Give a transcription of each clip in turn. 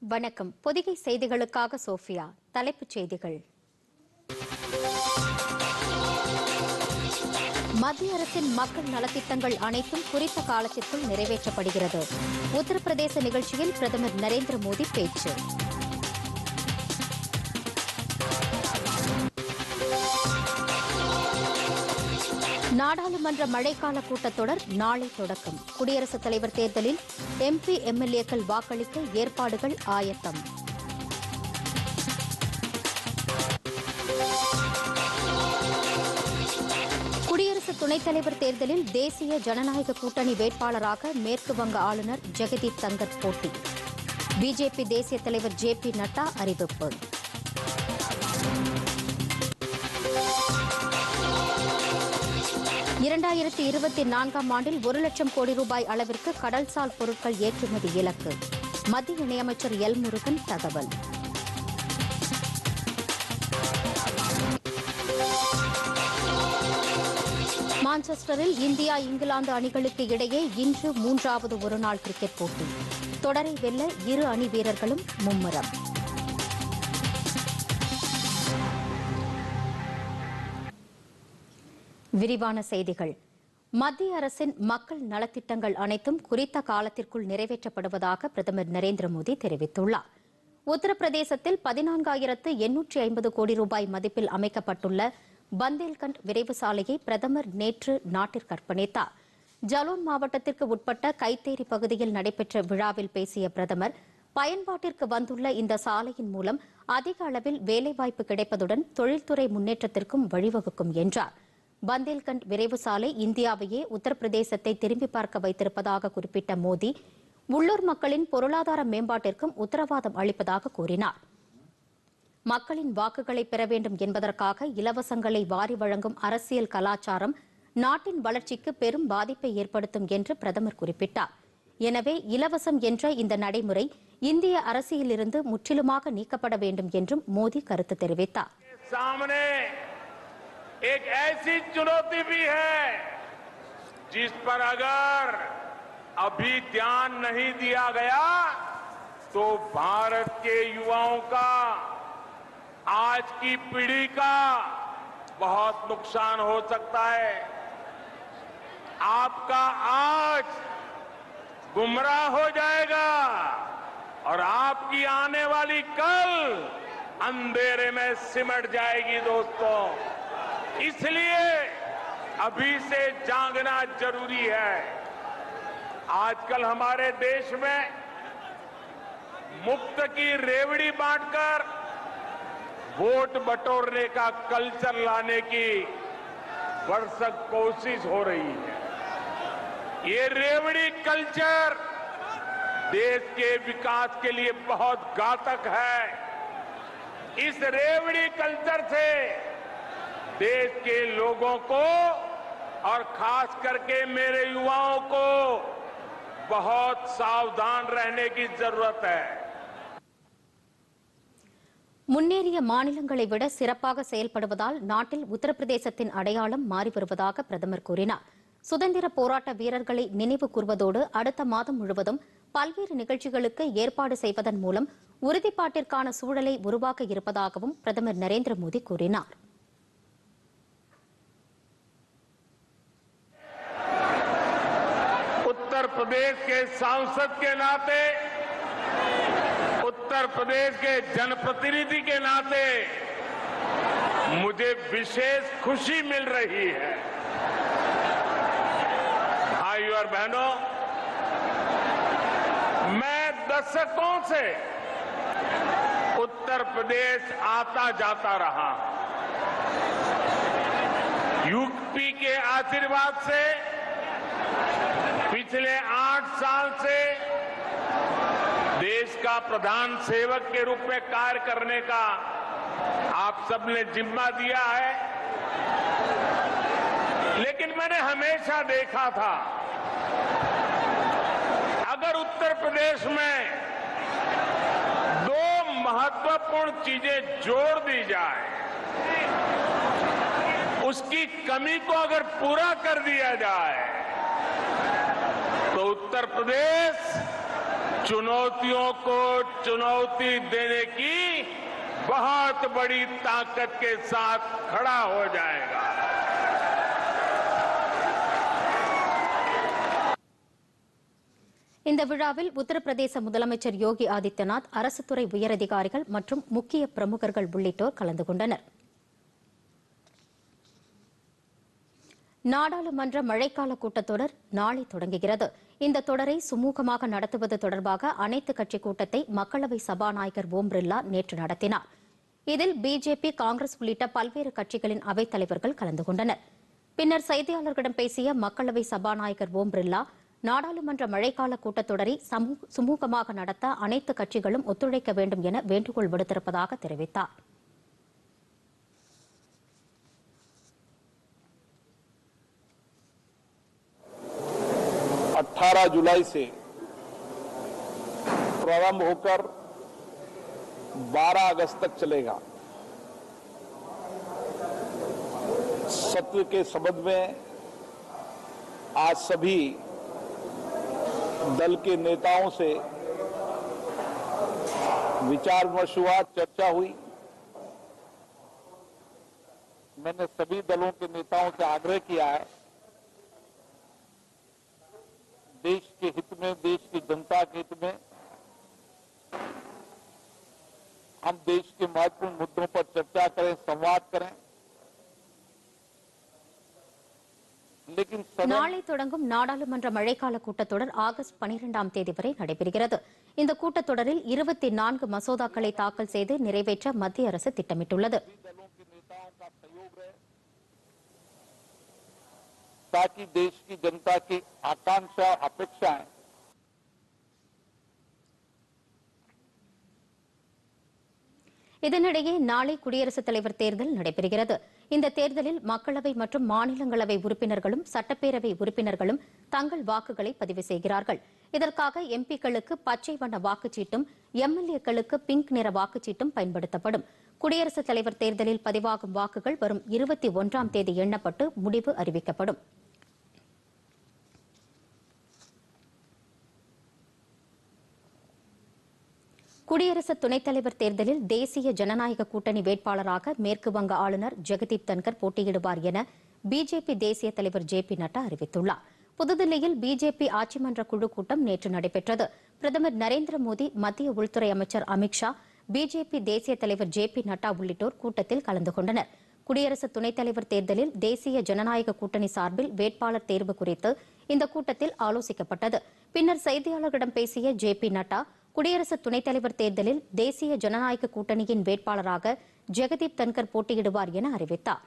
வணக்கம் பொதிகை செய்திகளுக்காக சோஃபியா தலைப்புச் செய்திகள் மத்திய அரசின் மக்கள் நலத்திட்டங்கள் அனைத்தும் குறித்த காலத்திற்குள் நிறைவேற்றப்படுகிறது உத்தரப்பிரதேச நிகழ்ச்சியில் பிரதமர் நரேந்திர மோடி பேச்சு நாடாளுமன்ற மழைக்கால கூட்டத்தொடர் நாளை தொடக்கம் குடியரசுத் தலைவர் தேர்தலில் எம்பி எம்எல்ஏக்கள் வாக்களிக்க ஏற்பாடுகள் ஆயத்தம் குடியரசு துணைத் தலைவர் தேர்தலில் தேசிய ஜனநாயக கூட்டணி வேட்பாளராக மேற்கு வங்க ஆளுநர் ஜெகதீப் தங்கர் போட்டி பிஜேபி தேசிய தலைவர் ஜே பி நட்டா அறிவிப்பு இரண்டாயிரத்தி இருபத்தி நான்காம் ஆண்டில் ஒரு லட்சம் கோடி ரூபாய் அளவிற்கு கடல்சார் பொருட்கள் ஏற்றுமதி இலக்கு மத்திய இணையமைச்சர் எல் முருகன் தகவல் மான்செஸ்டரில் இந்தியா இங்கிலாந்து அணிகளுக்கு இடையே இன்று மூன்றாவது ஒருநாள் கிரிக்கெட் போட்டி தொடரை வெல்ல இரு அணி வீரர்களும் மும்முரம் விரிவான செய்திகள் மத்திய அரசின் மக்கள் நலத்திட்டங்கள் அனைத்தும் குறித்த காலத்திற்குள் நிறைவேற்றப்படுவதாக பிரதமர் நரேந்திர மோடி தெரிவித்துள்ளார் உத்தரப்பிரதேசத்தில் பதினான்காயிரத்து எண்ணூற்றி ஐம்பது கோடி ரூபாய் மதிப்பில் அமைக்கப்பட்டுள்ள பந்தேல்கண்ட் விரைவு சாலையை பிரதமர் நேற்று நாட்டிற்கு அர்ப்பணித்தார் ஜலோன் மாவட்டத்திற்கு உட்பட்ட கைத்தேரி பகுதியில் நடைபெற்ற விழாவில் பேசிய பிரதமர் பயன்பாட்டிற்கு வந்துள்ள இந்த சாலையின் மூலம் அதிக அளவில் வேலைவாய்ப்பு கிடைப்பதுடன் தொழில்துறை முன்னேற்றத்திற்கும் வழிவகுக்கும் என்றார் பந்தேல்கண்ட் விரைவு சாலை இந்தியாவையே உத்தரப்பிரதேசத்தை திரும்பி பார்க்க வைத்திருப்பதாக குறிப்பிட்ட மோடி உள்ளூர் மக்களின் பொருளாதார மேம்பாட்டிற்கும் உத்தரவாதம் அளிப்பதாக கூறினார் மக்களின் வாக்குகளை பெற வேண்டும் என்பதற்காக இலவசங்களை வாரி வழங்கும் அரசியல் கலாச்சாரம் நாட்டின் வளர்ச்சிக்கு பெரும் பாதிப்பை ஏற்படுத்தும் என்று பிரதமர் குறிப்பிட்டார் எனவே இலவசம் என்ற இந்த நடைமுறை இந்திய அரசியலிருந்து முற்றிலுமாக நீக்கப்பட வேண்டும் என்றும் மோடி கருத்து தெரிவித்தார் सामने एक ऐसी चुनौती भी है जिस पर अगर अभी ध्यान नहीं दिया गया तो भारत के युवाओं का आज की पीढ़ी का बहुत नुकसान हो सकता है आपका आज गुमराह हो जाएगा और आपकी आने वाली कल अंधेरे में सिमट जाएगी दोस्तों इसलिए अभी से जागना जरूरी है आजकल हमारे देश में मुफ्त की रेवड़ी बांटकर वोट बटोरने का कल्चर लाने की भरसक कोशिश हो रही है ये रेवड़ी कल्चर देश के विकास के लिए बहुत घातक है इस रेवड़ी कल्चर से देश के लोगों को और खास करके मेरे युवाओं को बहुत सावधान रहने की जरूरत है முன்னேறிய மாநிலங்களை விட சிறப்பாக செயல்படுவதால் நாட்டில் உத்தரப்பிரதேசத்தின் அடையாளம் மாறி வருவதாக பிரதமர் கூறினார் சுதந்திர போராட்ட வீரர்களை நினைவு கூர்வதோடு அடுத்த மாதம் முழுவதும் பல்வேறு நிகழ்ச்சிகளுக்கு ஏற்பாடு செய்வதன் மூலம் உறுதிப்பாட்டிற்கான சூழலை உருவாக்க இருப்பதாகவும் பிரதமர் நரேந்திர மோடி கூறினார் उत्तर प्रदेश के सांसद के नाते उत्तर प्रदेश के जनप्रतिनिधि के नाते मुझे विशेष खुशी मिल रही है भाइयों और बहनों मैं दशकों से उत्तर प्रदेश आता जाता रहा यूपी के आशीर्वाद से पिछले आठ साल से देश का प्रधान सेवक के रूप में कार्य करने का आप सबने जिम्मा दिया है लेकिन मैंने हमेशा देखा था अगर उत्तर प्रदेश में दो महत्वपूर्ण चीजें जोड़ दी जाए उसकी कमी को अगर पूरा कर दिया जाए तो उत्तर प्रदेश चुनौतियों को चुनौती देने की बहुत बड़ी ताकत के साथ खड़ा हो जाएगा இந்த விழாவில் உத்தரப்பிரதேச முதலமைச்சர் யோகி ஆதித்யநாத் அரசு துறை உயரதிகாரிகள் மற்றும் முக்கிய பிரமுகர்கள் உள்ளிட்டோர் கலந்து கொண்டனர் நாடாளுமன்ற மழைக்கால கூட்டத்தொடர் நாளை தொடங்குகிறது இந்த தொடரை சுமூகமாக நடத்துவது தொடர்பாக அனைத்துக் கட்சி கூட்டத்தை மக்களவை சபாநாயகர் ஓம் பிர்லா நேற்று நடத்தினார் இதில் பிஜேபி காங்கிரஸ் உள்ளிட்ட பல்வேறு கட்சிகளின் அவைத் தலைவர்கள் கலந்து கொண்டனர் பின்னர் செய்தியாளர்களிடம் பேசிய மக்களவை சபாநாயகர் ஓம் பிர்லா நாடாளுமன்ற மழைக்கால கூட்டத்தொடரை சமூ- சுமூகமாக நடத்த அனைத்து கட்சிகளும் ஒத்துழைக்க வேண்டும் என வேண்டுகோள் விடுத்திருப்பதாக தெரிவித்தார் 18 जुलाई से प्रारंभ होकर 12 अगस्त तक चलेगा सत्र के संबंध में आज सभी दल के नेताओं से विचार विमर्श हुआ चर्चा हुई मैंने सभी दलों के नेताओं से आग्रह किया है देश के हित में देश की जनता के हित में हम देश के महत्वपूर्ण मुद्दों पर चर्चा करें संवाद करें लेकिन सदन நாளை தொடங்கும் நாடாளுமன்ற மழைக்கால கூட்டத்தொடர் ஆகஸ்ட் 12ஆம் தேதி வரை நடைபெறுகிறது இந்த கூட்டத்தொடரில் இருபத்தி நான்கு மசோதாக்களை தாக்கல் செய்து நிறைவேற்ற மத்திய அரசு திட்டமிட்டுள்ளது दलों के नेताओं का सहयोग रहे ताकि देश की जनता की आकांक्षा अपेक्षाएं இதனிடையே நாளை குடியரசுத் தலைவர் தேர்தல் நடைபெறுகிறது இந்த தேர்தலில் மக்களவை மற்றும் மாநிலங்களவை உறுப்பினர்களும் சட்டப்பேரவை உறுப்பினர்களும் தங்கள் வாக்குகளை பதிவு செய்கிறார்கள் இதற்காக எம்பிக்களுக்கு பச்சை வண்ண வாக்குச்சீட்டும் எம்எல்ஏக்களுக்கு பிங்க் நிற வாக்குச்சீட்டும் பயன்படுத்தப்படும் குடியரசுத் தலைவர் தேர்தலில் பதிவாகும் வாக்குகள் வரும் இருபத்தி ஒன்றாம் தேதி எண்ணப்பட்டு முடிவு அறிவிக்கப்படும் குடியரசு துணைத் தலைவர் தேர்தலில் தேசிய ஜனநாயக கூட்டணி வேட்பாளராக மேற்கு வங்க ஆளுநர் ஜெகதீப் தன்கர் போட்டியிடுவார் என பிஜேபி தேசிய தலைவர் ஜே பி நட்டா அறிவித்துள்ளார் புதுதில்லியில் பிஜேபி ஆட்சிமன்ற குழு கூட்டம் நேற்று நடைபெற்றது பிரதமர் நரேந்திர மோடி மத்திய உள்துறை அமைச்சர் அமித் ஷா பிஜேபி தேசிய தலைவர் ஜே பி நட்டா உள்ளிட்டோர் கூட்டத்தில் கலந்து கொண்டனர் குடியரசு துணைத் தலைவர் தேர்தலில் தேசிய ஜனநாயக கூட்டணி சார்பில் வேட்பாளர் தேர்வு குறித்து இந்த கூட்டத்தில் ஆலோசிக்கப்பட்டது பின்னர் செய்தியாளர்களிடம் பேசிய ஜே பி நட்டா குடியரசு துணைத் தலைவர் தேர்தலில் தேசிய ஜனநாயக கூட்டணியின் வேட்பாளராக ஜெகதீப் தன்கர் போட்டியிடுவார் என அறிவித்தார்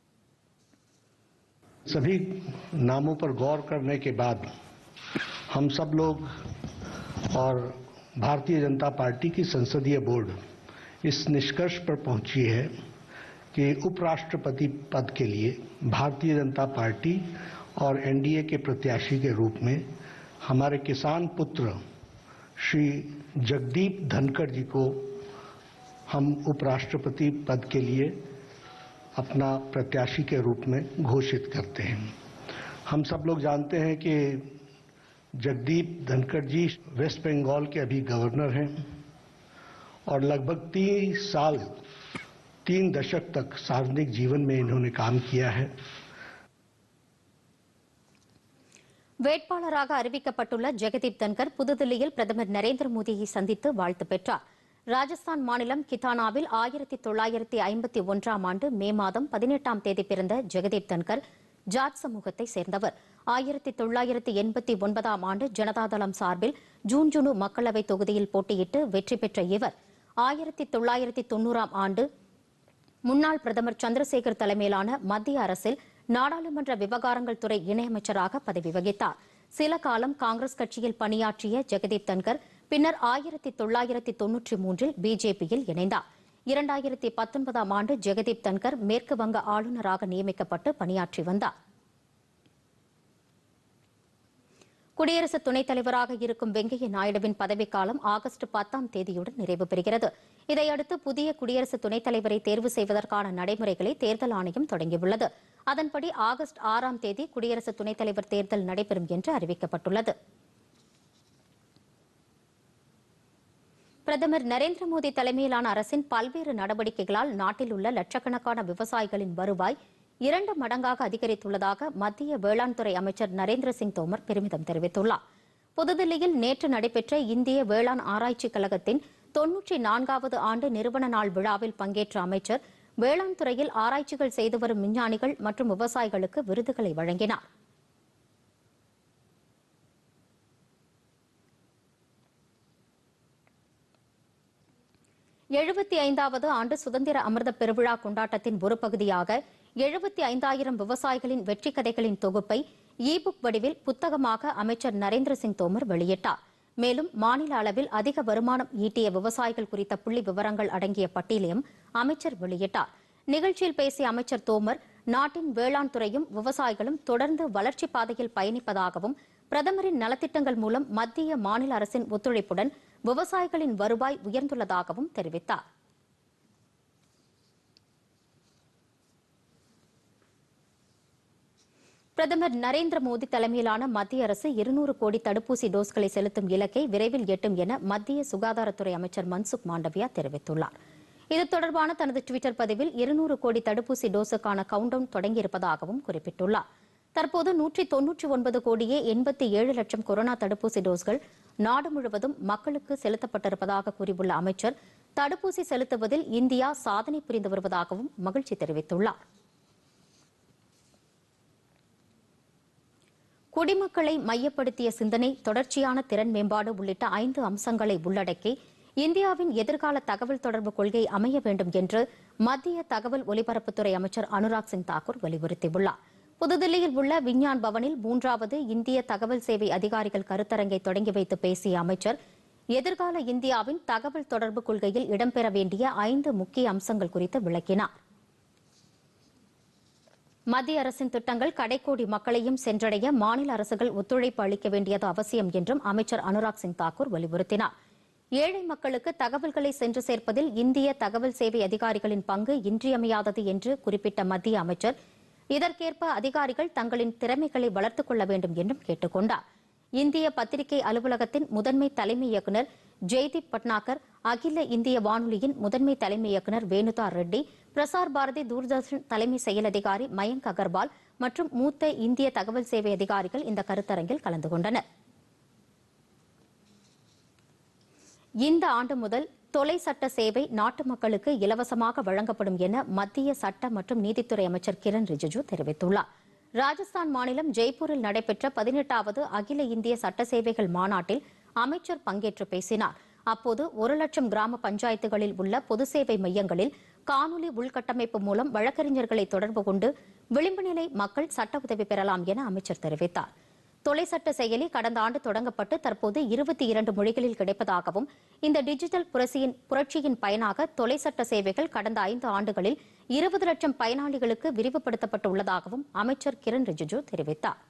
सभी नामों पर गौर करने के बाद हम सब लोग और भारतीय जनता पार्टी की संसदीय बोर्ड इस निष्कर्ष पर पहुंची है कि उपराष्ट्रपति पद के लिए भारतीय जनता पार्टी और एनडीए के प्रत्याशी के रूप में हमारे किसान पुत्र श्री जगदीप धनखड़ जी को हम उपराष्ट्रपति पद के लिए अपना प्रत्याशी के रूप में घोषित करते हैं हम सब लोग जानते हैं कि जगदीप धनखड़ जी वेस्ट बंगाल के अभी गवर्नर हैं और लगभग तीन साल तीन दशक तक सार्वजनिक जीवन में इन्होंने काम किया है வேட்பாளராக அறிவிக்கப்பட்டுள்ள ஜெகதீப் தன்கர் புதுதில்லியில் பிரதமர் நரேந்திர மோடியை சந்தித்து வாழ்த்து பெற்றார் ராஜஸ்தான் மாநிலம் கிதானாவில் ஆயிரத்தி தொள்ளாயிரத்தி ஐம்பத்தி ஒன்றாம் ஆண்டு மே மாதம் பதினெட்டாம் தேதி பிறந்த ஜெகதீப் தன்கர் ஜாட் சமூகத்தை சேர்ந்தவர் ஆயிரத்தி தொள்ளாயிரத்தி எண்பத்தி ஒன்பதாம் ஆண்டு ஜனதாதளம் சார்பில் ஜூன்ஜுனு மக்களவை தொகுதியில் போட்டியிட்டு வெற்றி பெற்ற இவர் ஆயிரத்தி தொள்ளாயிரத்தி தொன்னூறாம் ஆண்டு முன்னாள் பிரதமர் சந்திரசேகர் தலைமையிலான மத்திய அரசில் நாடாளுமன்ற விவகாரங்கள் துறை இணையமைச்சராக பதவி வகித்தார் சில காலம் காங்கிரஸ் கட்சியில் பணியாற்றிய ஜெகதீப் தன்கர் பின்னர் ஆயிரத்தி தொள்ளாயிரத்தி தொன்னூற்றி மூன்றில் பிஜேபியில் இணைந்தார் இரண்டாயிரத்தி பத்தொன்பதாம் ஆண்டு ஜெகதீப் தன்கர் மேற்கு வங்க ஆளுநராக நியமிக்கப்பட்டு பணியாற்றி வந்தார் குடியரசு துணைத் தலைவராக இருக்கும் வெங்கையா நாயுடுவின் பதவிக்காலம் ஆகஸ்ட் பத்தாம் தேதியுடன் நிறைவு பெறுகிறது இதையடுத்து புதிய குடியரசு துணைத் தலைவரை தேர்வு செய்வதற்கான நடைமுறைகளை தேர்தல் ஆணையம் தொடங்கியுள்ளது அதன்படி ஆகஸ்ட் ஆறாம் தேதி குடியரசு துணைத் தலைவர் தேர்தல் நடைபெறும் என்று அறிவிக்கப்பட்டுள்ளது பிரதமர் நரேந்திர மோடி தலைமையிலான அரசின் பல்வேறு நடவடிக்கைகளால் நாட்டில் உள்ள லட்சக்கணக்கான விவசாயிகளின் வருவாய் இரண்டு மடங்காக அதிகரித்துள்ளதாக மத்திய வேளாண் துறை அமைச்சர் நரேந்திர சிங் தோமர் பெருமிதம் தெரிவித்துள்ளார் புதுதில்லியில் நேற்று நடைபெற்ற இந்திய வேளாண் ஆராய்ச்சிக் கழகத்தின் தொன்னூற்றி நான்காவது ஆண்டு நிறுவன நாள் விழாவில் பங்கேற்ற அமைச்சர் வேளாண் துறையில் ஆராய்ச்சிகள் செய்து வரும் விஞ்ஞானிகள் மற்றும் விவசாயிகளுக்கு விருதுகளை வழங்கினார் எழுபத்தி ஐந்தாவது ஆண்டு சுதந்திர அமிர்த பெருவிழா கொண்டாட்டத்தின் ஒரு பகுதியாக எழுபத்தி ஐந்தாயிரம் விவசாயிகளின் வெற்றி கதைகளின் தொகுப்பை இ புக் வடிவில் புத்தகமாக அமைச்சர் நரேந்திர சிங் தோமர் வெளியிட்டார் மேலும் மாநில அளவில் அதிக வருமானம் ஈட்டிய விவசாயிகள் குறித்த புள்ளி விவரங்கள் அடங்கிய பட்டியலையும் அமைச்சர் வெளியிட்டார் நிகழ்ச்சியில் பேசிய அமைச்சர் தோமர் நாட்டின் வேளாண் துறையும் விவசாயிகளும் தொடர்ந்து வளர்ச்சிப் பாதையில் பயணிப்பதாகவும் பிரதமரின் நலத்திட்டங்கள் மூலம் மத்திய மாநில அரசின் ஒத்துழைப்புடன் விவசாயிகளின் வருவாய் உயர்ந்துள்ளதாகவும் தெரிவித்தார் பிரதமர் நரேந்திர மோடி தலைமையிலான மத்திய அரசு இருநூறு கோடி தடுப்பூசி டோஸ்களை செலுத்தும் இலக்கை விரைவில் எட்டும் என மத்திய சுகாதாரத்துறை அமைச்சர் மன்சுக் மாண்டவியா தெரிவித்துள்ளார் இது தொடர்பான தனது டுவிட்டர் பதிவில் இருநூறு கோடி தடுப்பூசி டோஸுக்கான கவுண்டவுன் தொடங்கியிருப்பதாகவும் குறிப்பிட்டுள்ளார் தற்போது நூற்றி தொன்னூற்றி ஒன்பது கோடியே எண்பத்தி ஏழு லட்சம் கொரோனா தடுப்பூசி டோஸ்கள் நாடு முழுவதும் மக்களுக்கு செலுத்தப்பட்டிருப்பதாக கூறியுள்ள அமைச்சர் தடுப்பூசி செலுத்துவதில் இந்தியா சாதனை புரிந்து வருவதாகவும் மகிழ்ச்சி தெரிவித்துள்ளார் குடிமக்களை மையப்படுத்திய சிந்தனை தொடர்ச்சியான திறன் மேம்பாடு உள்ளிட்ட ஐந்து அம்சங்களை உள்ளடக்கி இந்தியாவின் எதிர்கால தகவல் தொடர்பு கொள்கை அமைய வேண்டும் என்று மத்திய தகவல் ஒலிபரப்புத்துறை அமைச்சர் அனுராக் சிங் தாக்கூர் வலியுறுத்தியுள்ளார் புதுதில்லியில் உள்ள விஞ்ஞான் பவனில் மூன்றாவது இந்திய தகவல் சேவை அதிகாரிகள் கருத்தரங்கை தொடங்கி வைத்து பேசிய அமைச்சர் எதிர்கால இந்தியாவின் தகவல் தொடர்பு கொள்கையில் இடம்பெற வேண்டிய ஐந்து முக்கிய அம்சங்கள் குறித்து விளக்கினார் மத்திய அரசின் திட்டங்கள் கடைக்கோடி மக்களையும் சென்றடைய மாநில அரசுகள் ஒத்துழைப்பு அளிக்க வேண்டியது அவசியம் என்றும் அமைச்சர் அனுராக் சிங் தாக்கூர் வலியுறுத்தினார் ஏழை மக்களுக்கு தகவல்களை சென்று சேர்ப்பதில் இந்திய தகவல் சேவை அதிகாரிகளின் பங்கு இன்றியமையாதது என்று குறிப்பிட்ட மத்திய அமைச்சர் இதற்கேற்ப அதிகாரிகள் தங்களின் திறமைகளை வளர்த்துக் கொள்ள வேண்டும் என்றும் கேட்டுக் கொண்டார் இந்திய பத்திரிகை அலுவலகத்தின் முதன்மை தலைமை இயக்குநர் ஜெய்தீப் பட்னாகர் அகில இந்திய வானொலியின் முதன்மை தலைமை இயக்குநர் வேணுதா ரெட்டி பிரசார் பாரதி தூர்தர்ஷன் தலைமை செயல் அதிகாரி மயங்க் அகர்வால் மற்றும் மூத்த இந்திய தகவல் சேவை அதிகாரிகள் இந்த கருத்தரங்கில் கலந்து கொண்டனர் இந்த ஆண்டு முதல் தொலை சட்ட சேவை நாட்டு மக்களுக்கு இலவசமாக வழங்கப்படும் என மத்திய சட்ட மற்றும் நீதித்துறை அமைச்சர் கிரண் ரிஜிஜு தெரிவித்துள்ளார் ராஜஸ்தான் மாநிலம் ஜெய்ப்பூரில் நடைபெற்ற பதினெட்டாவது அகில இந்திய சட்ட சேவைகள் மாநாட்டில் அமைச்சர் பங்கேற்று பேசினார் அப்போது ஒரு லட்சம் கிராம பஞ்சாயத்துகளில் உள்ள பொது சேவை மையங்களில் காணொலி உள்கட்டமைப்பு மூலம் வழக்கறிஞர்களை தொடர்பு கொண்டு விளிம்பு நிலை மக்கள் சட்ட உதவி பெறலாம் என அமைச்சர் தெரிவித்தார் தொலை சட்ட செயலி கடந்த ஆண்டு தொடங்கப்பட்டு தற்போது இருபத்தி இரண்டு மொழிகளில் கிடைப்பதாகவும் இந்த டிஜிட்டல் புரட்சியின் புரட்சியின் பயனாக தொலை சட்ட சேவைகள் கடந்த ஐந்து ஆண்டுகளில் இருபது லட்சம் பயனாளிகளுக்கு விரிவுபடுத்தப்பட்டுள்ளதாகவும் அமைச்சர் கிரண் ரிஜிஜு தெரிவித்தார்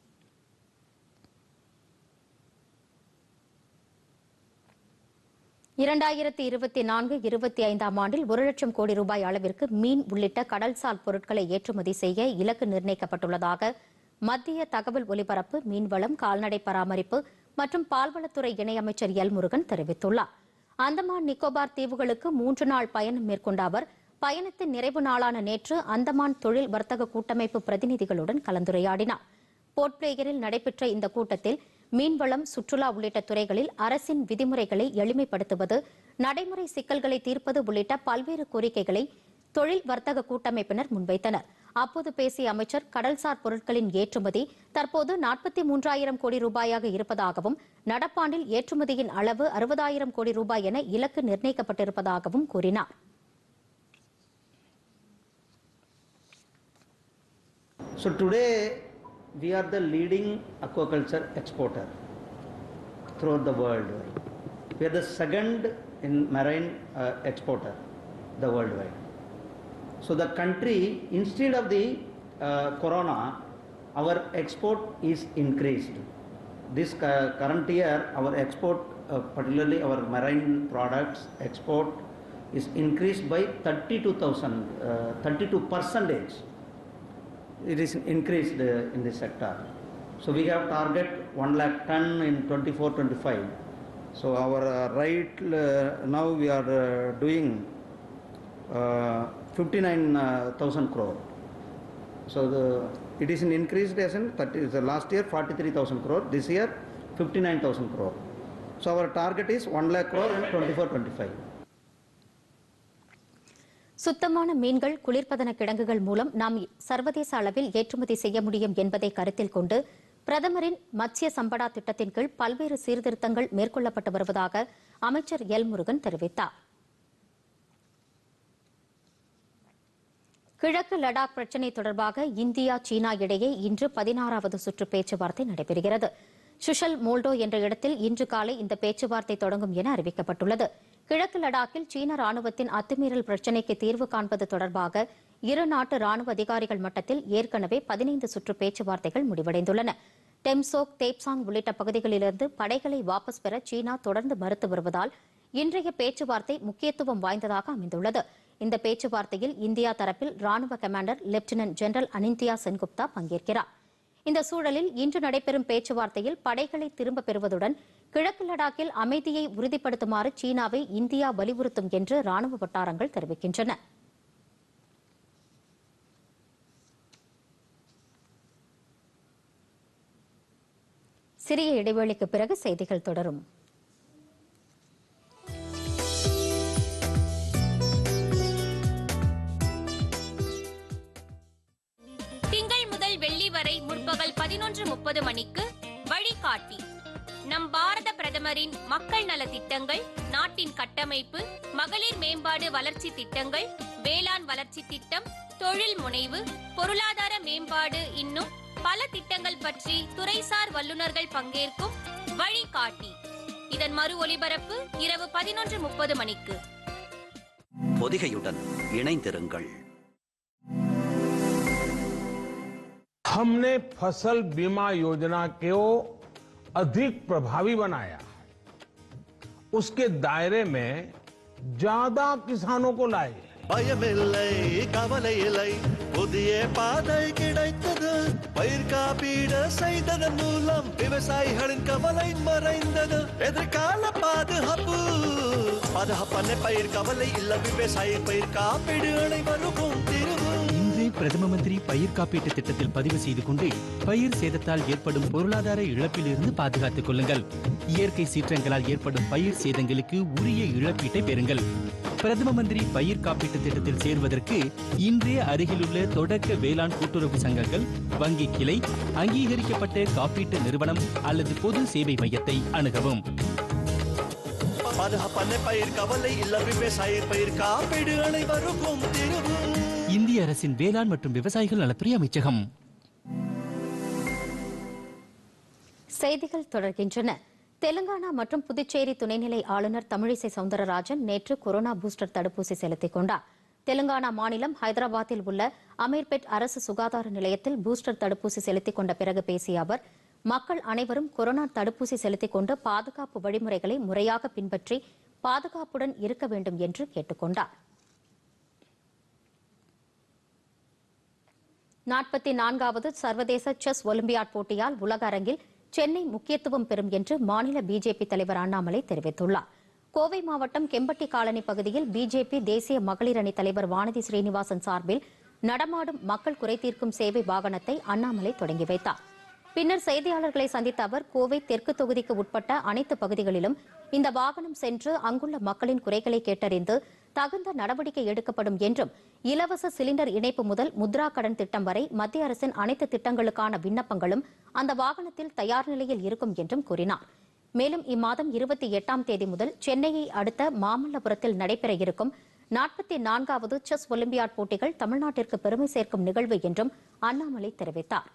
இரண்டாயிரத்தி இருபத்தி நான்கு இருபத்தி ஐந்தாம் ஆண்டில் ஒரு லட்சம் கோடி ரூபாய் அளவிற்கு மீன் உள்ளிட்ட கடல்சார் பொருட்களை ஏற்றுமதி செய்ய இலக்கு நிர்ணயிக்கப்பட்டுள்ளதாக மத்திய தகவல் ஒலிபரப்பு மீன்வளம் கால்நடை பராமரிப்பு மற்றும் பால்வளத்துறை இணையமைச்சர் எல் முருகன் தெரிவித்துள்ளார் அந்தமான் நிக்கோபார் தீவுகளுக்கு மூன்று நாள் பயணம் மேற்கொண்ட அவர் பயணத்தின் நிறைவு நாளான நேற்று அந்தமான் தொழில் வர்த்தக கூட்டமைப்பு பிரதிநிதிகளுடன் கலந்துரையாடினார் போர்ட் பிளேயரில் நடைபெற்ற இந்த கூட்டத்தில் மீன்வளம் சுற்றுலா உள்ளிட்ட துறைகளில் அரசின் விதிமுறைகளை எளிமைப்படுத்துவது நடைமுறை சிக்கல்களை தீர்ப்பது உள்ளிட்ட பல்வேறு கோரிக்கைகளை தொழில் வர்த்தக கூட்டமைப்பினர் முன்வைத்தனர் அப்போது பேசிய அமைச்சர் கடல்சார் பொருட்களின் ஏற்றுமதி தற்போது நாற்பத்தி மூன்றாயிரம் கோடி ரூபாயாக இருப்பதாகவும் நடப்பாண்டில் ஏற்றுமதியின் அளவு அறுபதாயிரம் கோடி ரூபாய் என இலக்கு நிர்ணயிக்கப்பட்டிருப்பதாகவும் கூறினார் So today we are the leading aquaculture exporter throughout the world. We are the second in marine uh, exporter, the worldwide. So the country, instead of the uh, corona, our export is increased. This cu- current year, our export, uh, particularly our marine products export, is increased by 32,000, uh, 32 percentage it is increased uh, in this sector. So we have target 1 lakh ton in 24 25. So our uh, right uh, now we are uh, doing uh, 59,000 crore. So the, it is an increased as in that is the last year 43,000 crore, this year 59,000 crore. So our target is 1 lakh crore in 24-25. சுத்தமான மீன்கள் குளிர்பதன கிடங்குகள் மூலம் நாம் சர்வதேச அளவில் ஏற்றுமதி செய்ய முடியும் என்பதை கருத்தில் கொண்டு பிரதமரின் மத்ஸ்ய சம்படா திட்டத்தின் கீழ் பல்வேறு சீர்திருத்தங்கள் மேற்கொள்ளப்பட்டு வருவதாக அமைச்சர் எல் முருகன் தெரிவித்தார் கிழக்கு லடாக் பிரச்சினை தொடர்பாக இந்தியா சீனா இடையே இன்று பதினாறாவது சுற்று பேச்சுவார்த்தை நடைபெறுகிறது சுஷல் மோல்டோ என்ற இடத்தில் இன்று காலை இந்த பேச்சுவார்த்தை தொடங்கும் என அறிவிக்கப்பட்டுள்ளது கிழக்கு லடாக்கில் சீன ராணுவத்தின் அத்துமீறல் பிரச்சினைக்கு தீர்வு காண்பது தொடர்பாக இரு நாட்டு ராணுவ அதிகாரிகள் மட்டத்தில் ஏற்கனவே பதினைந்து சுற்று பேச்சுவார்த்தைகள் முடிவடைந்துள்ளன டெம்சோக் தேப்சாங் உள்ளிட்ட பகுதிகளிலிருந்து படைகளை வாபஸ் பெற சீனா தொடர்ந்து மறுத்து வருவதால் இன்றைய பேச்சுவார்த்தை முக்கியத்துவம் வாய்ந்ததாக அமைந்துள்ளது இந்த பேச்சுவார்த்தையில் இந்தியா தரப்பில் ராணுவ commander lieutenant general Anindya Sengupta பங்கேற்கிறார் இந்த சூழலில் இன்று நடைபெறும் பேச்சுவார்த்தையில் படைகளை திரும்பப் பெறுவதுடன் கிழக்கு லடாக்கில் அமைதியை உறுதிப்படுத்துமாறு சீனாவை இந்தியா வலியுறுத்தும் என்று ராணுவ வட்டாரங்கள் தெரிவிக்கின்றன சிறிய இடைவேளைக்கு பிறகு செய்திகள் தொடரும் திங்கள் முதல் வெள்ளி வரை முற்பகல் பதினொன்று முப்பது மணிக்கு வழிகாட்டி நம் பாரத பிரதமரின் மக்கள் நல திட்டங்கள் நாட்டின் கட்டமைப்பு மகளிர் மேம்பாடு வளர்ச்சி திட்டங்கள் வேளாண் வளர்ச்சி திட்டம் தொழில் முனைவு பொருளாதார மேம்பாடு இன்னும் பல திட்டங்கள் பற்றி துறைசார் வல்லுநர்கள் பங்கேற்கும் வழிகாட்டி இதன் மறு ஒலிபரப்பு இரவு பதினொன்று முப்பது மணிக்கு பொதிகையுடன் இணைந்திருங்கள் हमने फसल बीमा योजना को अधिक प्रभावी बनाया उसके दायरे में ज्यादा किसानों को लाए பயமில்லை கவலை இல்லை புதிய பாதை கிடைத்தது பயிர் காப்பீடு செய்ததன் மூலம் விவசாயிகளின் கவலை மறைந்தது எதிர்கால பாதுகாப்பு பாதுகாப்பான பயிர் கவலை இல்ல விவசாயி பயிர் காப்பீடு அனைவருக்கும் திருவும் இன்றே பிரதம மந்திரி பயிர் காப்பீட்டு திட்டத்தில் பதிவு செய்து கொண்டு பயிர் சேதத்தால் ஏற்படும் பொருளாதார இழப்பிலிருந்து பாதுகாத்துக் கொள்ளுங்கள் இயற்கை சீற்றங்களால் ஏற்படும் பயிர் சேதங்களுக்கு உரிய இழப்பீட்டை பெறுங்கள் பிரதம மந்திரி பயிர் காப்பீட்டு திட்டத்தில் சேர்வதற்கு இன்றே அருகிலுள்ள தொடக்க வேளாண் கூட்டுறவு சங்கங்கள் வங்கி கிளை அங்கீகரிக்கப்பட்ட காப்பீட்டு நிறுவனம் அல்லது பொது சேவை மையத்தை அணுகவும் பாதுகாப்பான பயிர் கவலை இல்ல விவசாயி பயிர் காப்பீடு அனைவருக்கும் திருவும் இந்திய அரசின் வேளாண் மற்றும் விவசாயிகள் நலத்துறை அமைச்சகம் செய்திகள் தொடர்கின்றன தெலுங்கானா மற்றும் புதுச்சேரி துணைநிலை ஆளுநர் தமிழிசை சவுந்தரராஜன் நேற்று கொரோனா பூஸ்டர் தடுப்பூசி செலுத்திக் கொண்டார் தெலுங்கானா மாநிலம் ஹைதராபாத்தில் உள்ள அமீர்பேட் அரசு சுகாதார நிலையத்தில் பூஸ்டர் தடுப்பூசி செலுத்திக் கொண்ட பிறகு பேசிய அவர் மக்கள் அனைவரும் கொரோனா தடுப்பூசி செலுத்திக் கொண்டு பாதுகாப்பு வழிமுறைகளை முறையாக பின்பற்றி பாதுகாப்புடன் இருக்க வேண்டும் என்று கேட்டுக் கொண்டார் நாற்பத்தி நான்காவது சர்வதேச செஸ் ஒலிம்பியாட் போட்டியால் உலக அரங்கில் சென்னை முக்கியத்துவம் பெறும் என்று மாநில பிஜேபி தலைவர் அண்ணாமலை தெரிவித்துள்ளார் கோவை மாவட்டம் கெம்பட்டி காலனி பகுதியில் பிஜேபி தேசிய மகளிர் அணி தலைவர் வானதி ஸ்ரீனிவாசன் சார்பில் நடமாடும் மக்கள் குறைதீர்க்கும் சேவை வாகனத்தை அண்ணாமலை தொடங்கி வைத்தார் பின்னர் செய்தியாளர்களை சந்தித்த அவர் கோவை தெற்கு தொகுதிக்கு உட்பட்ட அனைத்து பகுதிகளிலும் இந்த வாகனம் சென்று அங்குள்ள மக்களின் குறைகளை கேட்டறிந்து தகுந்த நடவடிக்கை எடுக்கப்படும் என்றும் இலவச சிலிண்டர் இணைப்பு முதல் முத்ரா கடன் திட்டம் வரை மத்திய அரசின் அனைத்து திட்டங்களுக்கான விண்ணப்பங்களும் அந்த வாகனத்தில் தயார் நிலையில் இருக்கும் என்றும் கூறினார் மேலும் இம்மாதம் இருபத்தி எட்டாம் தேதி முதல் சென்னையை அடுத்த மாமல்லபுரத்தில் நடைபெற இருக்கும் நாற்பத்தி நான்காவது செஸ் ஒலிம்பியாட் போட்டிகள் தமிழ்நாட்டிற்கு பெருமை சேர்க்கும் நிகழ்வு என்றும் அண்ணாமலை தெரிவித்தார்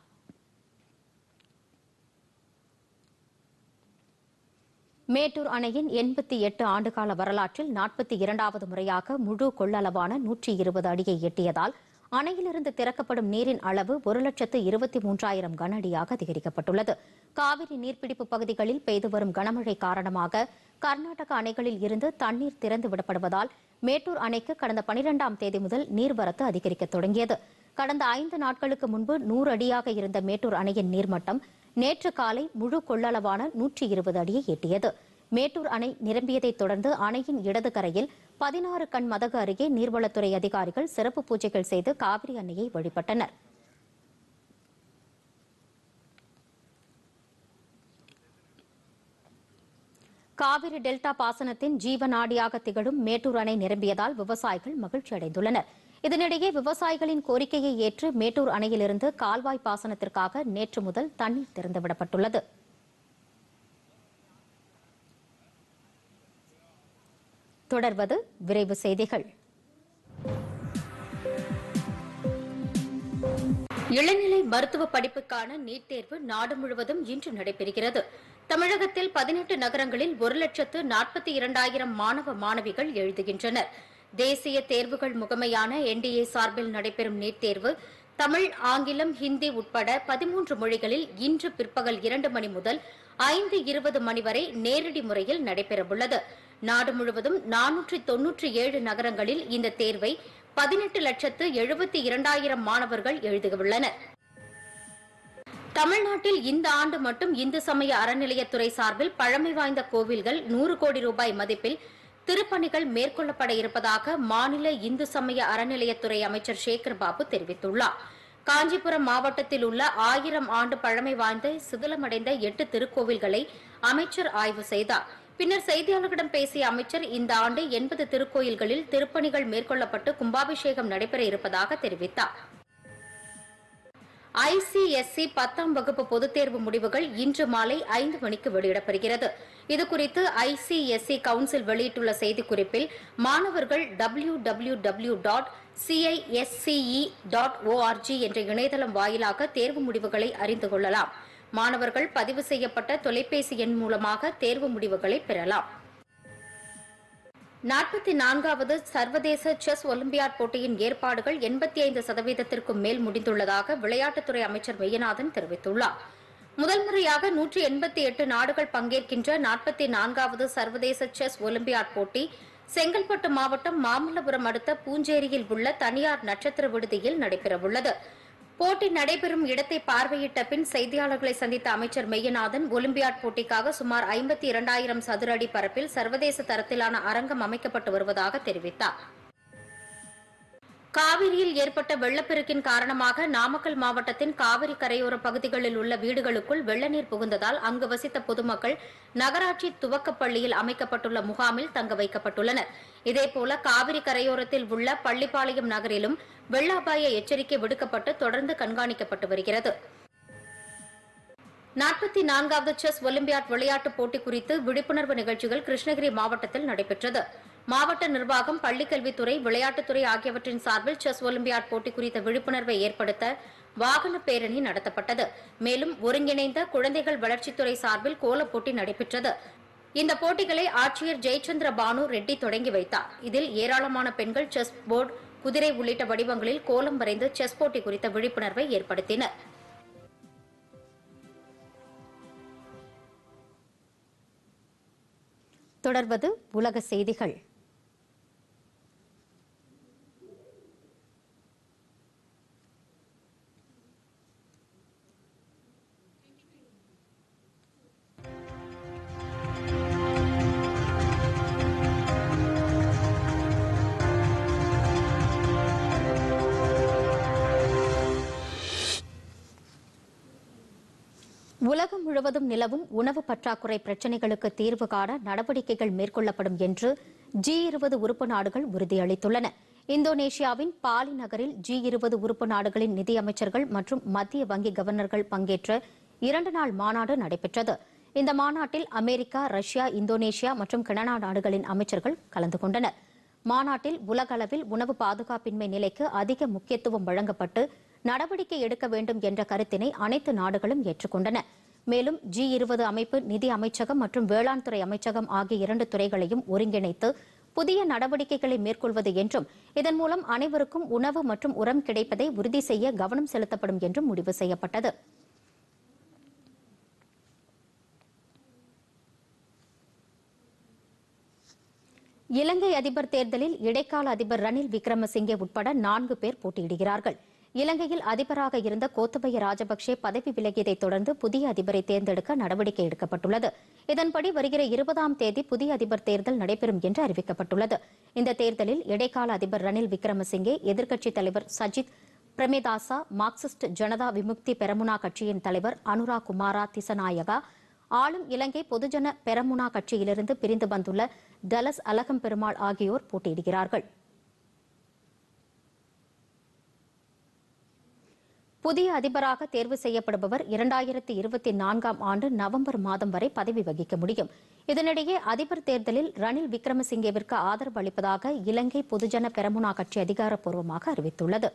மேட்டூர் அணையின் எண்பத்தி எட்டு ஆண்டுகால வரலாற்றில் நாற்பத்தி இரண்டாவது முறையாக முழு கொள்ளளவான நூற்றி இருபது அடியை எட்டியதால் அணையிலிருந்து திறக்கப்படும் நீரின் அளவு ஒரு லட்சத்து இருபத்தி மூன்றாயிரம் கன அடியாக அதிகரிக்கப்பட்டுள்ளது காவிரி நீர்பிடிப்பு பகுதிகளில் பெய்து வரும் கனமழை காரணமாக கர்நாடக அணைகளில் இருந்து தண்ணீர் திறந்து விடப்படுவதால் மேட்டூர் அணைக்கு கடந்த பனிரெண்டாம் தேதி முதல் நீர்வரத்து அதிகரிக்க தொடங்கியது கடந்த ஐந்து நாட்களுக்கு முன்பு நூறு அடியாக இருந்த மேட்டூர் அணையின் நீர்மட்டம் நேற்று காலை முழு கொள்ளளவான நூற்றி இருபது அடியை எட்டியது மேட்டூர் அணை நிரம்பியதைத் தொடர்ந்து அணையின் இடது கரையில் பதினாறு கண் மதகு அருகே நீர்வளத்துறை அதிகாரிகள் சிறப்பு பூஜைகள் செய்து காவிரி அன்னையை வழிபட்டனர் காவிரி டெல்டா பாசனத்தின் ஜீவநாடியாக திகழும் மேட்டூர் அணை நிரம்பியதால் விவசாயிகள் மகிழ்ச்சி அடைந்துள்ளனர் இதனிடையே விவசாயிகளின் கோரிக்கையை ஏற்று மேட்டூர் அணையிலிருந்து கால்வாய் பாசனத்திற்காக நேற்று முதல் தண்ணீர் திறந்துவிடப்பட்டுள்ளது தொடர்வது விரைவு செய்திகள் இளநிலை மருத்துவ படிப்புக்கான நீட் தேர்வு நாடு முழுவதும் இன்று நடைபெறுகிறது தமிழகத்தில் பதினெட்டு நகரங்களில் ஒரு லட்சத்து நாற்பத்தி இரண்டாயிரம் மாணவ மாணவிகள் எழுதுகின்றனர் தேசிய தேர்வுகள் முகமையான என்டிஏ சார்பில் நடைபெறும் நீட் தேர்வு தமிழ் ஆங்கிலம் ஹிந்தி உட்பட பதிமூன்று மொழிகளில் இன்று பிற்பகல் இரண்டு மணி முதல் ஐந்து இருபது மணி வரை நேரடி முறையில் நடைபெறவுள்ளது நாடு முழுவதும் நானூற்றி தொன்னூற்றி ஏழு நகரங்களில் இந்த தேர்வை பதினெட்டு லட்சத்து எழுபத்தி இரண்டாயிரம் மாணவர்கள் எழுதியுள்ளனர் தமிழ்நாட்டில் இந்த ஆண்டு மட்டும் இந்து சமய அறநிலையத்துறை சார்பில் பழமை வாய்ந்த கோவில்கள் நூறு கோடி ரூபாய் மதிப்பில் திருப்பணிகள் மேற்கொள்ளப்பட இருப்பதாக மாநில இந்து சமய அறநிலையத்துறை அமைச்சர் சேகர் பாபு தெரிவித்துள்ளார் காஞ்சிபுரம் மாவட்டத்தில் உள்ள ஆயிரம் ஆண்டு பழமை வாய்ந்த சிதிலமடைந்த எட்டு திருக்கோவில்களை அமைச்சர் ஆய்வு செய்தார் பின்னர் செய்தியாளர்களிடம் பேசிய அமைச்சர் இந்த ஆண்டு எண்பது திருக்கோயில்களில் திருப்பணிகள் மேற்கொள்ளப்பட்டு கும்பாபிஷேகம் நடைபெற இருப்பதாக தெரிவித்தார் ஐசிஎஸ்சி பத்தாம் வகுப்பு பொதுத் தேர்வு முடிவுகள் இன்று மாலை ஐந்து மணிக்கு வெளியிடப்படுகிறது இதுகுறித்து ஐசிஎஸ்சி கவுன்சில் வெளியிட்டுள்ள செய்திக்குறிப்பில் மாணவர்கள் W W W dot CISCE dot ORG என்ற இணையதளம் வாயிலாக தேர்வு முடிவுகளை அறிந்து கொள்ளலாம் மாணவர்கள் பதிவு செய்யப்பட்ட தொலைபேசி எண் மூலமாக தேர்வு முடிவுகளை பெறலாம் நாற்பத்தி நான்காவது சர்வதேச செஸ் ஒலிம்பியாட் போட்டியின் ஏற்பாடுகள் எண்பத்தி ஐந்து சதவீதத்திற்கும் மேல் முடிந்துள்ளதாக விளையாட்டுத்துறை அமைச்சர் மெய்யநாதன் தெரிவித்துள்ளார் முதல் முறையாக நூற்றி எண்பத்தி எட்டு நாடுகள் பங்கேற்கின்ற நாற்பத்தி நான்காவது சர்வதேச செஸ் ஒலிம்பியாட் போட்டி செங்கல்பட்டு மாவட்டம் மாமல்லபுரம் அடுத்த பூஞ்சேரியில் உள்ள தனியார் நட்சத்திர விடுதியில் நடைபெறவுள்ளது போட்டி நடைபெறும் இடத்தை பார்வையிட்ட பின் செய்தியாளர்களை சந்தித்த அமைச்சர் மெய்யநாதன் ஒலிம்பியாட் போட்டிக்காக சுமார் ஐம்பத்தி இரண்டாயிரம் சதுர அடி பரப்பில் சர்வதேச தரத்திலான அரங்கம் அமைக்கப்பட்டு வருவதாக தெரிவித்தார் காவிரியில் ஏற்பட்ட வெள்ளப்பெருக்கின் காரணமாக நாமக்கல் மாவட்டத்தின் காவிரி கரையோர பகுதிகளில் உள்ள வீடுகளுக்குள் வெள்ளநீர் புகுந்ததால் அங்கு வசித்த பொதுமக்கள் நகராட்சி துவக்கப் பள்ளியில் அமைக்கப்பட்டுள்ள முகாமில் தங்க வைக்கப்பட்டுள்ளனர் இதேபோல காவிரி கரையோரத்தில் உள்ள பள்ளிப்பாளையம் நகரிலும் வெள்ள அபாய எச்சரிக்கை விடுக்கப்பட்டு தொடர்ந்து கண்காணிக்கப்பட்டு வருகிறது நாற்பத்தி நான்காவது செஸ் ஒலிம்பியாட் விளையாட்டுப் போட்டி குறித்து விழிப்புணர்வு நிகழ்ச்சிகள் கிருஷ்ணகிரி மாவட்டத்தில் நடைபெற்றது மாவட்ட நிர்வாகம் பள்ளிக்கல்வித்துறை விளையாட்டுத்துறை ஆகியவற்றின் சார்பில் செஸ் ஒலிம்பியாட் போட்டி குறித்த விழிப்புணர்வை ஏற்படுத்த வாகன பேரணி நடத்தப்பட்டது மேலும் ஒருங்கிணைந்த குழந்தைகள் வளர்ச்சித்துறை சார்பில் கோலப் போட்டி நடைபெற்றது இந்த போட்டிகளை ஆட்சியர் ஜெயச்சந்திர பானு ரெட்டி தொடங்கி வைத்தார் இதில் ஏராளமான பெண்கள் செஸ் போர்டு குதிரை உள்ளிட்ட வடிவங்களில் கோலம் வரைந்து செஸ் போட்டி குறித்த விழிப்புணர்வை ஏற்படுத்தினர் தொடர்வது உலக செய்திகள் உலகம் முழுவதும் நிலவும் உணவு பற்றாக்குறை பிரச்சினைகளுக்கு தீர்வு காண நடவடிக்கைகள் மேற்கொள்ளப்படும் என்று ஜி இருபது உறுப்பு நாடுகள் உறுதியளித்துள்ளன இந்தோனேஷியாவின் பாலி நகரில் ஜி இருபது உறுப்பு நாடுகளின் நிதியமைச்சர்கள் மற்றும் மத்திய வங்கி கவர்னர்கள் பங்கேற்ற இரண்டு நாள் மாநாடு நடைபெற்றது இந்த மாநாட்டில் அமெரிக்கா ரஷ்யா இந்தோனேஷியா மற்றும் கனடா நாடுகளின் அமைச்சர்கள் கலந்து கொண்டனர் மாநாட்டில் உலக அளவில் உணவு பாதுகாப்பின்மை நிலைக்கு அதிக முக்கியத்துவம் வழங்கப்பட்டு நடவடிக்கை எடுக்க வேண்டும் என்ற கருத்தினை அனைத்து நாடுகளும் ஏற்றுக்கொண்டன மேலும் ஜி இருபது அமைப்பு நிதி அமைச்சகம் மற்றும் வேளாண் துறை அமைச்சகம் ஆகிய இரண்டு துறைகளையும் ஒருங்கிணைத்து புதிய நடவடிக்கைகளை மேற்கொள்வது என்றும் இதன் மூலம் அனைவருக்கும் உணவு மற்றும் உரம் கிடைப்பதை உறுதி செய்ய கவனம் செலுத்தப்படும் என்றும் முடிவு செய்யப்பட்டது இலங்கை அதிபர் தேர்தலில் இடைக்கால அதிபர் ரணில் விக்ரமசிங்கே உட்பட நான்கு பேர் போட்டியிடுகிறார்கள் இலங்கையில் அதிபராக இருந்த கோத்தபய ராஜபக்சே பதவி விலகியதைத் தொடர்ந்து புதிய அதிபரை தேர்ந்தெடுக்க நடவடிக்கை எடுக்கப்பட்டுள்ளது இதன்படி வருகிற இருபதாம் தேதி புதிய அதிபர் தேர்தல் நடைபெறும் என்று அறிவிக்கப்பட்டுள்ளது இந்த தேர்தலில் இடைக்கால அதிபர் ரணில் விக்ரமசிங்கே எதிர்க்கட்சித் தலைவர் சஜித் பிரேமதாசா மார்க்சிஸ்ட் ஜனதா விமுக்தி பெரமுனா கட்சியின் தலைவர் அனுரா குமாரா திசநாயகா ஆளும் இலங்கை பொதுஜன பெரமுனா கட்சியிலிருந்து பிரிந்து வந்துள்ள டலஸ் அலகம் பெருமாள் ஆகியோர் போட்டியிடுகிறார்கள் புதிய அதிபராக தேர்வு செய்யப்படுபவர் இரண்டாயிரத்தி இருபத்தி நான்காம் ஆண்டு நவம்பர் மாதம் வரை பதவி வகிக்க முடியும் இதனிடையே அதிபர் தேர்தலில் ரணில் விக்ரமசிங்கேவிற்கு ஆதரவு அளிப்பதாக இலங்கை பொதுஜன பெரமுனா கட்சி அதிகாரப்பூர்வமாக அறிவித்துள்ளது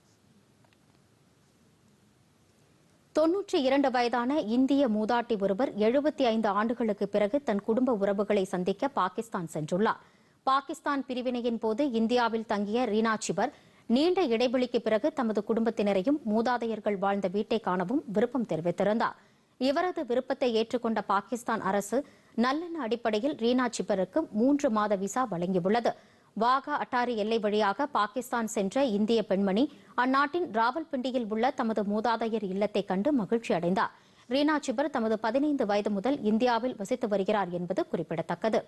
தொன்னூற்றி இரண்டு வயதான இந்திய மூதாட்டி ஒருவர் எழுபத்தி ஐந்து ஆண்டுகளுக்கு பிறகு தன் குடும்ப உறவுகளை சந்திக்க பாகிஸ்தான் சென்றுள்ளார் பாகிஸ்தான் பிரிவினையின் போது இந்தியாவில் தங்கிய ரீனா சிபர் நீண்ட இடைவெளிக்கு பிறகு தமது குடும்பத்தினரையும் மூதாதையர்கள் வாழ்ந்த வீட்டை காணவும் விருப்பம் தெரிவித்திருந்தார் இவரது விருப்பத்தை ஏற்றுக்கொண்ட பாகிஸ்தான் அரசு நல்லெண்ண அடிப்படையில் ரீனா சிபருக்கு மூன்று மாத விசா வழங்கியுள்ளது வாகா அட்டாரி எல்லை வழியாக பாகிஸ்தான் சென்ற இந்திய பெண்மணி அந்நாட்டின் ராவல்பிண்டியில் உள்ள தமது மூதாதையர் இல்லத்தை கண்டு மகிழ்ச்சி அடைந்தார் ரீனா சிபர் தமது பதினைந்து வயது முதல் இந்தியாவில் வசித்து வருகிறார் என்பது குறிப்பிடத்தக்கது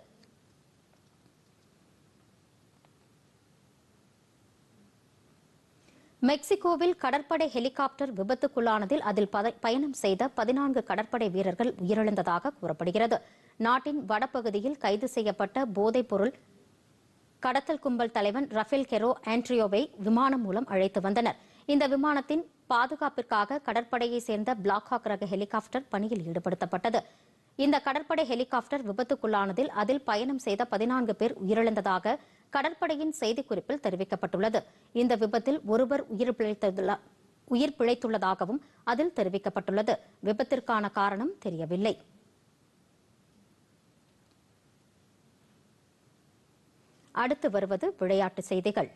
மெக்சிகோவில் கடற்படை ஹெலிகாப்டர் விபத்துக்குள்ளானதில் அதில் பத- பயணம் செய்த பதினான்கு கடற்படை வீரர்கள் உயிரிழந்ததாக கூறப்படுகிறது நாட்டின் வடபகுதியில் கைது செய்யப்பட்ட போதைப் பொருள் கடத்தல் கும்பல் தலைவன் ரஃபேல் கெரோ ஆண்ட்ரியோவை விமானம் மூலம் அழைத்து வந்தனர் இந்த விமானத்தின் பாதுகாப்பிற்காக கடற்படையைச் சேர்ந்த பிளாக் ஹாக் ரக ஹெலிகாப்டர் பணியில் ஈடுபடுத்தப்பட்டது இந்த கடற்படை ஹெலிகாப்டர் விபத்துக்குள்ளானதில் அதில் பயணம் செய்த பதினான்கு பேர் உயிரிழந்ததாக கடற்படையின் செய்திக்குறிப்பில் தெரிவிக்கப்பட்டுள்ளது இந்த விபத்தில் ஒருவர் உயிர் பிழைத்துள்ள உயிர் பிழைத்துள்ளதாகவும் அதில் தெரிவிக்கப்பட்டுள்ளது விபத்திற்கான காரணம் தெரியவில்லை அடுத்து வருவது விளையாட்டு செய்திகள்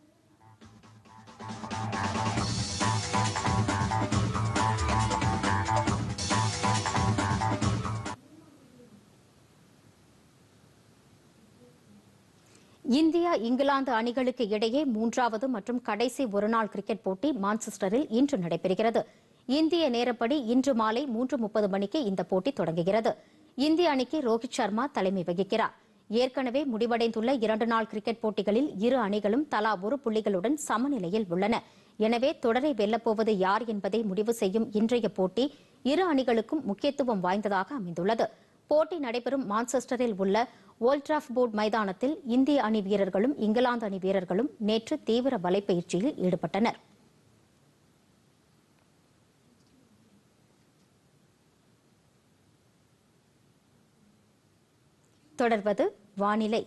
இந்தியா இங்கிலாந்து அணிகளுக்கு இடையே மூன்றாவது மற்றும் கடைசி ஒருநாள் கிரிக்கெட் போட்டி மான்செஸ்டரில் இன்று நடைபெறுகிறது இந்திய நேரப்படி இன்று மாலை மூன்று முப்பது மணிக்கு இந்த போட்டி தொடங்குகிறது இந்திய அணிக்கு ரோஹித் சர்மா தலைமை வகிக்கிறார் ஏற்கனவே முடிவடைந்துள்ள இரண்டு நாள் கிரிக்கெட் போட்டிகளில் இரு அணிகளும் தலா ஒரு புள்ளிகளுடன் சமநிலையில் உள்ளன எனவே தொடரை வெல்லப்போவது யார் என்பதை முடிவு செய்யும் இன்றைய போட்டி இரு அணிகளுக்கும் முக்கியத்துவம் வாய்ந்ததாக அமைந்துள்ளது போட்டி நடைபெறும் மான்செஸ்டரில் உள்ள ஓல்ட்ராஃப் போர்ட் மைதானத்தில் இந்திய அணி வீரர்களும் இங்கிலாந்து அணி வீரர்களும் நேற்று தீவிர வலைப்பயிற்சியில் ஈடுபட்டனர் தொடர்வது வானிலை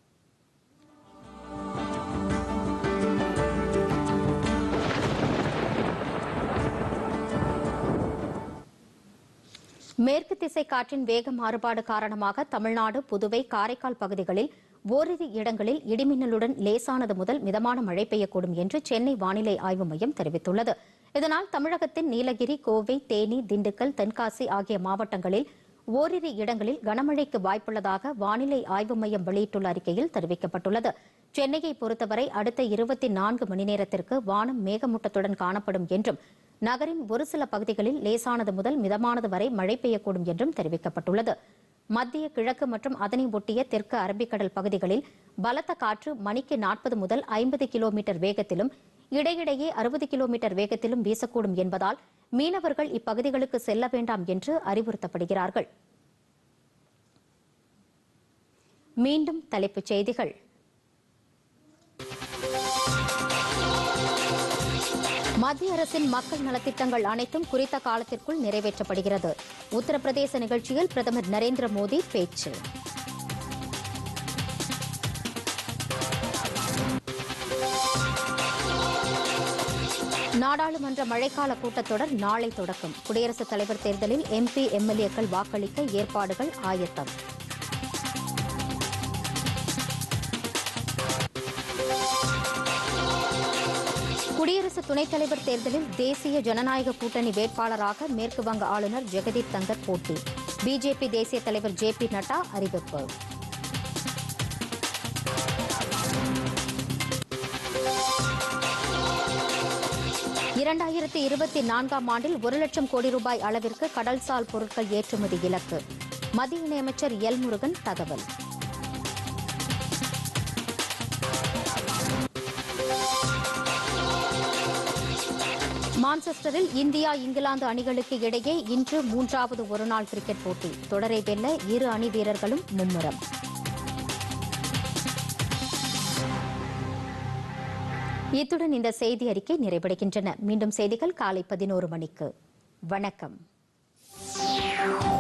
மேற்கு திசை காற்றின் வேக மாறுபாடு காரணமாக தமிழ்நாடு புதுவை காரைக்கால் பகுதிகளில் ஓரிரு இடங்களில் இடிமின்னலுடன் லேசானது முதல் மிதமான மழை பெய்யக்கூடும் என்று சென்னை வானிலை ஆய்வு மையம் தெரிவித்துள்ளது இதனால் தமிழகத்தின் நீலகிரி கோவை தேனி திண்டுக்கல் தென்காசி ஆகிய மாவட்டங்களில் ஓரிரு இடங்களில் கனமழைக்கு வாய்ப்புள்ளதாக வானிலை ஆய்வு மையம் வெளியிட்டுள்ள அறிக்கையில் தெரிவிக்கப்பட்டுள்ளது சென்னையை பொறுத்தவரை அடுத்த இருபத்தி நான்கு மணி நேரத்திற்கு வானம் மேகமூட்டத்துடன் காணப்படும் என்றும் நகரின் ஒரு சில பகுதிகளில் லேசானது முதல் மிதமானது வரை மழை பெய்யக்கூடும் என்றும் தெரிவிக்கப்பட்டுள்ளது மத்திய கிழக்கு மற்றும் அதனை ஒட்டிய தெற்கு அரபிக்கடல் பகுதிகளில் பலத்த காற்று மணிக்கு நாற்பது முதல் ஐம்பது கிலோமீட்டர் வேகத்திலும் இடையிடையே அறுபது கிலோமீட்டர் வேகத்திலும் வீசக்கூடும் என்பதால் மீனவர்கள் இப்பகுதிகளுக்கு செல்ல வேண்டாம் என்று அறிவுறுத்தப்படுகிறார்கள் மீண்டும் தலைப்புச் செய்திகள் மத்திய அரசின் மக்கள் நலத்திட்டங்கள் அனைத்தும் குறித்த காலத்திற்குள் நிறைவேற்றப்படுகிறது உத்தரப்பிரதேச நிகழ்ச்சியில் பிரதமர் நரேந்திர மோடி பேச்சு நாடாளுமன்ற மழைக்கால கூட்டத்தொடர் நாளை தொடக்கம் குடியரசுத் தலைவர் தேர்தலில் எம்பி எம்எல்ஏக்கள் வாக்களிக்க ஏற்பாடுகள் ஆயத்தம் குடியரசு துணைத் தலைவர் தேர்தலில் தேசிய ஜனநாயக கூட்டணி வேட்பாளராக மேற்கு வங்க ஆளுநர் ஜெகதீப் தங்கர் போட்டி பிஜேபி தேசிய தலைவர் ஜே பி நட்டா அறிவிப்பு இரண்டாயிரத்தி இருபத்தி நான்காம் ஆண்டில் ஒரு லட்சம் கோடி ரூபாய் அளவிற்கு கடல்சால் பொருட்கள் ஏற்றுமதி இலக்கு மத்திய இணையமைச்சர் எல் முருகன் தகவல் மான்செஸ்டரில் இந்தியா இங்கிலாந்து அணிகளுக்கு இடையே இன்று மூன்றாவது ஒருநாள் கிரிக்கெட் போட்டி தொடரை வெல்ல இரு அணி வீரர்களும் மும்முரம் இத்துடன் இந்த செய்தி அறிக்கை நிறைவடைகின்றன மீண்டும் செய்திகள் காலை பதினோரு மணிக்கு வணக்கம்